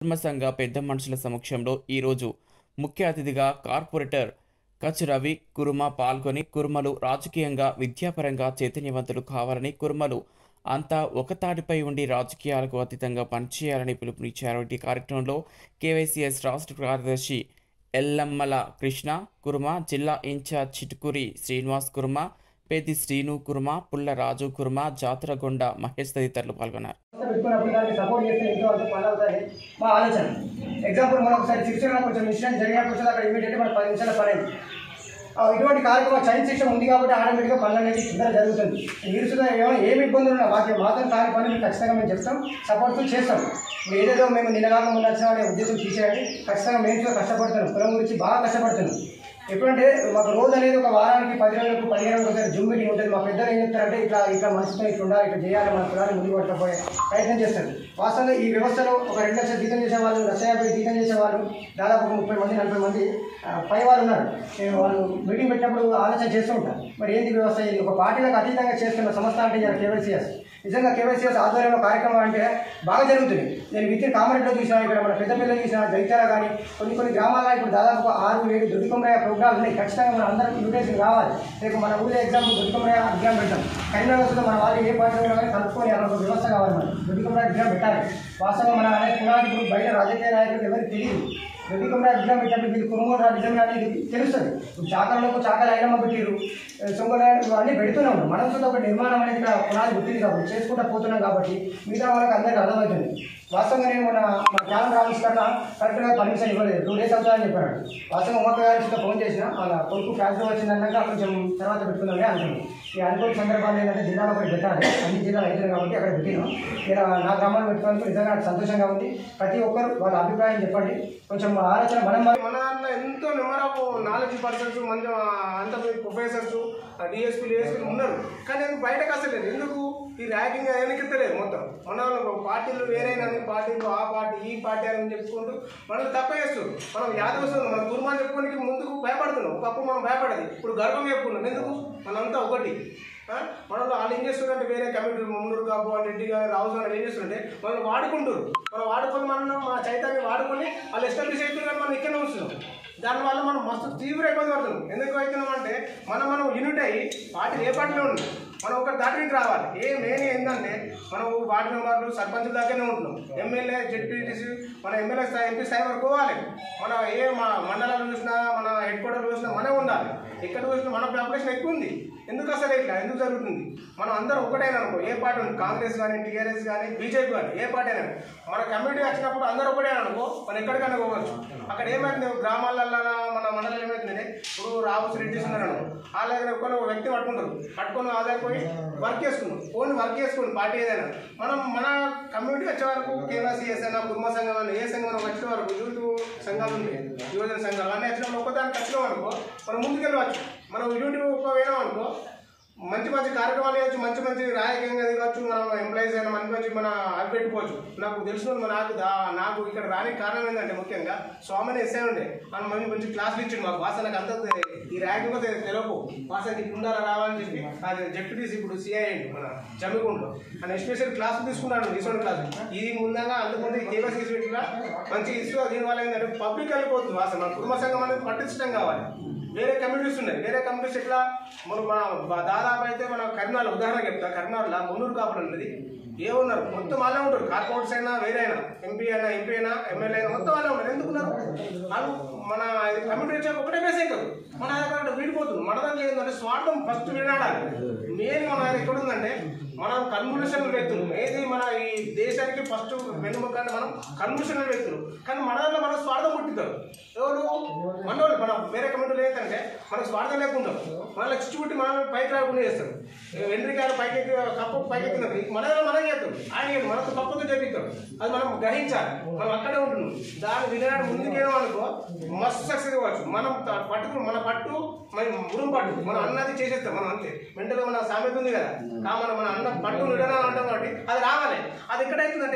కుర్మ సంఘ పెద్ద మనుషుల సమక్షంలో ఈరోజు ముఖ్య అతిథిగా కార్పొరేటర్ కచ్ రవి కురుమ పాల్గొని కుర్మలు రాజకీయంగా విద్యాపరంగా చైతన్యవంతులు కావాలని కుర్మలు అంతా ఒకతాటిపై ఉండి రాజకీయాలకు అతీతంగా పనిచేయాలని పిలుపునిచ్చారు ఈ కార్యక్రమంలో కేవైసీఎస్ రాష్ట్ర కార్యదర్శి ఎల్లమ్మల కృష్ణ కుర్మ జిల్లా ఇన్ఛార్జ్ చిటుకురి శ్రీనివాస్ కుర్మ పేది శ్రీను కుర్మ పుల్ల రాజు కుర్మ జాతరగొండ మహేష్ తదితరులు పాల్గొన్నారు పెట్టుకున్నప్పుడు దానికి సపోర్ట్ చేస్తే ఎంతో అంత పని అవుతుంది మా ఆలోచన ఎగ్జాంపుల్ మనం ఒకసారి శిక్షణ కొంచెం ఇన్సిడెంట్ జరిగినప్పుడు అక్కడ ఇమీడియట్గా మన పది నిమిషాల పని అయింది ఆ, ఇటువంటి కార్యక్రమం చైన్ శిక్షణ ఉంది కాబట్టి ఆటోమేటిక్గా పనులు అనేది తొందరగా జరుగుతుంది మీరు సుధా ఏమైనా ఏమి ఇబ్బందులు ఉన్నా మాకు మాత్రం కాని పని మీకు ఖచ్చితంగా మేము చెప్తాం సపోర్ట్ చేస్తాం మీరు ఏదేదో మేము నిన్నగాక ముందు వచ్చిన అనే ఉద్దేశం తీసేయండి ఖచ్చితంగా మేము కూడా కష్టపడుతున్నాం కులం గురించి బాగా కష్టపడుతున్నాం ఎప్పుడంటే మాకు రోజు అనేది ఒక వారానికి పది రోజులకు పదిహేను రోజులకు ఒకసారి జూమ్ మీటింగ్ ఉంటుంది మా పెద్దలు ఏం చెప్తారంటే ఇట్లా ఇట్లా మనసుతో ఇట్లా ఉండాలి ఇట్లా చేయాలి మన కులాన్ని ముందుకు పట్టకపోయే ప్రయత్నం చేస్తారు వాస్తవంగా ఈ వ్యవస్థలో ఒక రెండు లక్షల జీతం చేసే వాళ్ళు లక్ష యాభై జీతం చేసే వాళ్ళు దాదాపు ఒక ముప్పై మంది నలభై మంది ఆ, పై వాళ్ళు ఉన్నారు నేను వాళ్ళు మీటింగ్ పెట్టినప్పుడు ఆలోచన చేస్తూ ఉంటాను మరి ఏంది వ్యవస్థ ఇది ఒక పార్టీలకు అతీతంగా చేస్తున్న సంస్థ అంటే కేవైసీఎస్ నిజంగా కేవైసీఎస్ ఆధ్వర్యంలో కార్యక్రమం అంటే బాగా జరుగుతుంది నేను విత్ ఇన్ కామారెడ్డిలో చూసినా ఇక్కడ మన పెద్దపల్లిలో చూసినా జైత్యాల కానీ కొన్ని కొన్ని గ్రామాల్లో ఇప్పుడు దాదాపు ఆరు ఏడు దొడ్డికొమ్మరాయ ప్రోగ్రాలు ఉన్నాయి ఖచ్చితంగా మన అందరం ఇన్విటేషన్ కావాలి రేపు మన ఊళ్ళో ఎగ్జామ్ దొడ్డికొమ్మరాయ ఎగ్జామ్ పెడతాం కరీంనగర్ మన వాళ్ళు ఏ పార్టీ ఉన్నా కానీ కలుపుకొని అలా ఒక వ్యవస్థ కావాలి మనం దొడ్డికొమ్మరాయ ఎగ్జామ్ పెట్టాలి వాస్తవంగా మన అనేది పునాది ఇప్పుడు బయట రాజకీయ నాయకులకు ఎవరికి తెలియదు దొడ్డికొమ్మరాయ ఎగ్జామ్ పెట్టినప్పుడు వీళ్ళు కురుమూరు నిజంగా అనేది తెలుస్తుంది ఇప్పుడు చాకలకు చాకలు అయినమ్మ పెట్టిరు సొంగలు అన్నీ పెడుతున్నాం మనం కూడా ఒక నిర్మాణం అనేది ఇక్కడ పునాది పుట్టింది కాబట్టి చేసుకుంటూ పోతున్నాం కాబట్టి మిగతా వాళ్ళకి అందరికీ అర్థమవుతుంది వాస్తవంగా నేను మన మన క్యాలెండర్ ఆఫీస్ కన్నా కరెక్ట్గా పర్మిషన్ ఇవ్వలేదు టూ డేస్ అవుతాయని చెప్పాడు వాస్తవంగా ఉమ్మక్క గారికి ఇంకా ఫోన్ చేసిన వాళ్ళ కొడుకు క్యాన్సర్ వచ్చిందన్నాక కొంచెం తర్వాత పెట్టుకుందామని అనుకున్నాం ఈ అనుకోని సందర్భాలు ఏంటంటే జిల్లాలో ఒకటి పెట్టాలి అన్ని జిల్లాలు అవుతుంది కాబట్టి అక్కడ పెట్టినాం ఇక్కడ నా గ్రామాన్ని పెట్టుకోవడానికి నిజంగా నాకు సంతోషంగా ఉంది ప్రతి ఒక్కరు వాళ్ళ అభిప్రాయం చెప్పండి కొంచెం ఆలోచన మనం మన దాంట్లో ఎంతో నెంబర్ ఆఫ్ నాలెడ్జ్ పర్సన్స్ మంచి అంత ప్రొఫెసర్స్ డిఎస్పీ డిఎస్పీలు ఉన్నారు కానీ అది బయటకు అసలు లేదు ఎందుకు ఈ ర్యాగింగ్ వెనకెత్తలేదు మొత్తం మన వాళ్ళు పార్టీలు వేరైనా పార్టీలు ఆ పార్టీ ఈ పార్టీ అని చెప్పుకుంటూ మనల్ని తప్పేస్తారు మనం యాదవ్ మన కుర్మాన్ చెప్పుకోనికి ముందుకు భయపడుతున్నాం ఒకప్పుడు మనం భయపడేది ఇప్పుడు గర్వం చెప్పుకున్నాం ఎందుకు మనంతా ఒకటి ఆ? మనలో వాళ్ళు ఏం చేస్తున్నారంటే వేరే కమిటీ మున్నూరు కాపు అని రెడ్డి గారు రావు గారు ఏం చేస్తుంటే మనం వాడుకుంటారు మనం వాడుకొని మనం మన చైతన్యం వాడుకొని వాళ్ళు ఎస్టాబ్లిష్ అవుతారు కానీ మనం ఇక్కడనే ఉంచుతున్నాం దానివల్ల మనం మస్తు తీవ్ర ఇబ్బంది పడుతున్నాం ఎందుకు అవుతున్నాం అంటే మనం మనం యూనిట్ అయ్యి పార్టీలు ఏ పార్టీలో ఉంది మనం ఒక దాటికి రావాలి ఏ మెయిన్ ఏంటంటే మనం వార్డు మెంబర్లు సర్పంచుల దగ్గరనే ఉంటున్నాం ఎమ్మెల్యే జెడ్పీటీసీ మన ఎమ్మెల్యే స్థాయి ఎంపీ స్థాయి వరకు పోవాలి మనం ఏ మా మండలాలు చూసినా మన హెడ్ క్వార్టర్ చూసినా మనమే ఉండాలి ఎక్కడ చూసినా మన పాపులేషన్ ఎక్కువ ఉంది ఎందుకు అసలు ఇట్లా ఎందుకు జరుగుతుంది మనం అందరం ఒకటేనా అనుకో ఏ పార్టీ ఉంది కాంగ్రెస్ కానీ టీఆర్ఎస్ కానీ బీజేపీ కానీ ఏ పార్టీ అయినా మన కమ్యూనిటీ వచ్చినప్పుడు అందరూ ఒకటే అనుకో మనం ఎక్కడికైనా పోవచ్చు అక్కడ ఏమైంది గ్రామాలలో మన మండలం ఏమైతుందంటే ఇప్పుడు రావు రెడ్డిస్ ఉన్నారు అనుకో వాళ్ళ దగ్గర కొన్ని ఒక వ్యక్తి పట్టుకుంటారు పట్టుకొని వాళ్ళ దగ్గర పోయి వర్క్ చేసుకున్నాం ఓన్లీ వర్క్ చేసుకోండి పార్టీ ఏదైనా మనం మన కమ్యూనిటీ వచ్చే వరకు కేవైసీఎస్ అయినా కుటుంబ సంఘం అయినా ఏ సంఘం అయినా వచ్చే వరకు యూత్ సంఘాలు ఉంటాయి యువజన సంఘాలు అన్నీ వచ్చినప్పుడు ఒక్కదానికి వచ్చినాం అనుకో మనం ముందుకెళ్ళవచ్చు మనం యూట్యూబ్ ఒక్క పోయినాం అనుకో మంచి మంచి కార్యక్రమాలు చేయొచ్చు మంచి మంచి రాజకీయంగా దిగవచ్చు మనం ఎంప్లాయీస్ అయినా మంచి మంచి మన అవి పెట్టుకోవచ్చు నాకు తెలిసిన వాళ్ళు నాకు దా- నాకు ఇక్కడ రానికి కారణం ఏంటంటే ముఖ్యంగా స్వామిని ఎస్ఐ ఉండే మనం మంచి మంచి క్లాసులు ఇచ్చిండు మాకు భాష నాకు అంత ఈ ర్యాంకింగ్ కూడా తెలియకు భాష ఇప్పుడు ఉండాలా రావాలని చెప్పి అది జెడ్పీటీసీ ఇప్పుడు సిఐ అయింది మన జమ్మిగుండలో ఆయన ఎస్పెషల్ క్లాసులు తీసుకున్నాడు రీసెంట్ క్లాసు ఇది ముందంగా అంతకుముందు కేవైసీ ఇట్లా మంచి ఇష్యూ దీనివల్ల ఏంటంటే పబ్లిక్ వెళ్ళిపోతుంది భాష మన కుటుంబ సంఘం అనేది పట్టించడం కావాలి వేరే కమ్యూనిటీస్ ఉన్నాయి వేరే కమ్యూనిటీస్ ఎట్లా మనం మన బ- దాదాపు అయితే మన కర్నాలు ఉదాహరణ చెప్తా కర్నాల్లో మున్నూరు కాపులు ఉన్నది ఏ ఉన్నారు మొత్తం వాళ్ళే ఉంటారు కార్పొరేట్స్ అయినా వేరే అయినా ఎంపీ అయినా ఎంపీ అయినా ఎమ్మెల్యే అయినా మొత్తం వాళ్ళే ఉన్నారు ఎందుకున్నారు వాళ్ళు మన కమ్యూనిటీ వచ్చాక ఒకటే బేస్ అవుతారు మన దగ్గర వీడిపోతుంది మన దాంట్లో ఏంటంటే స్వార్థం ఫస్ట్ వినాడాలి మెయిన్ మన దగ్గర ఎక్కడ ఉందంటే మనం కన్వల్యూషన్ వ్యక్తులు ఏది మన ఈ దేశానికి ఫస్ట్ వెన్నుముక అంటే మనం కన్వల్యూషన్ వ్యక్తులు కానీ మన దాంట్లో మనం స్వార్థం పుట్టిద్దాం ఎవరు మనోళ్ళు మన వేరే కమ్యూనిటీలు ఏంటంటే మనకు స్వార్థం లేకుండా మనల్ని చిచ్చు పుట్టి మనం పైకి రాకుండా చేస్తారు వెంట్రికాయలు పైకి ఎక్కి కప్పు పైకి ఎక్కినప్పుడు మన దాంట్లో మనం చేస్తాం ఆయన చేయడు, మనకు తప్పుతో చేపిస్తాం అది మనం గ్రహించాలి మనం అక్కడే ఉంటున్నాం దాని వినడానికి ముందుకేమో అనుకో మస్తు సక్సెస్ కావచ్చు మనం త- పట్టుకుని మన పట్టు మన మురుగు పట్టు మనం అన్నది చేసేస్తాం మనం అంతే మెంటల్గా మన సామెత ఉంది కదా కామన మన అన్న పట్టు నిడనా అంటాం కాబట్టి అది రావాలి అది ఎక్కడైతుందంటే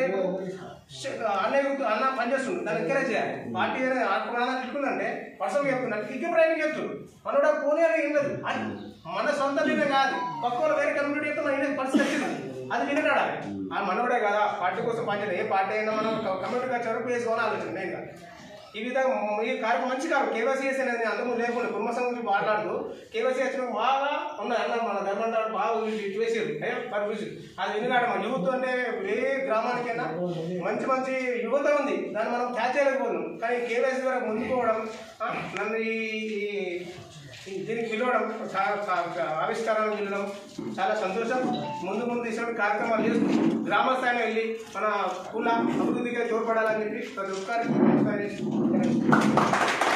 అన్నయ్య గుర్తు అన్న పనిచేస్తుంది దాన్ని ఎంకరేజ్ చేయాలి పార్టీ ఆత్మనాథ తిట్టుకుందంటే పర్సనల్ చెప్తున్నారు ఇక ప్రైవేట్ చెప్తుంది మనోడ పోనీ అని ఏం లేదు అది మన సొంత నిర్ణయం కాదు పక్క వాళ్ళు వేరే కమ్యూనిటీ చెప్తున్నా పరిస్థితి వచ్చింది అది వినడాలి ఆ మనవడే కదా పార్టీ కోసం పనిచేయడం ఏ పార్టీ అయినా మనం కమ్యూనిటీగా చెరుపు వేసుకోవాలని ఆలోచన మెయిన్గా ఈ విధంగా ఈ కార్యక్రమం మంచి కార్యక్రమం కేవైసీఎస్ అనేది అంతకు లేకుండా కుటుంబ సంఘం గురించి మాట్లాడుతూ కేవైసీ వచ్చిన బాగా ఉన్నాయి అన్న మన ధర్మంటారు బాగా వీళ్ళు వేసారు ఏ పర్మిషన్ అది వినగాడు మన యువత అంటే ఏ గ్రామానికైనా మంచి మంచి యువత ఉంది దాన్ని మనం క్యాచ్ చేయలేకపోతున్నాం కానీ కేవైసీ ద్వారా ముందుకోవడం ఆ, నన్ను ఈ ఈ- ఈ దీనికి పిలవడం చాలా చా- ఆవిష్కారాలు పిలవడం చాలా సంతోషం ముందు ముందు ఇటువంటి కార్యక్రమాలు చేస్తూ గ్రామ స్థాయిలో వెళ్ళి మన కుల అభివృద్ధిగా తోడ్పడాలని చెప్పి ప్రతి ఒక్కరికి నమస్కారం చేసి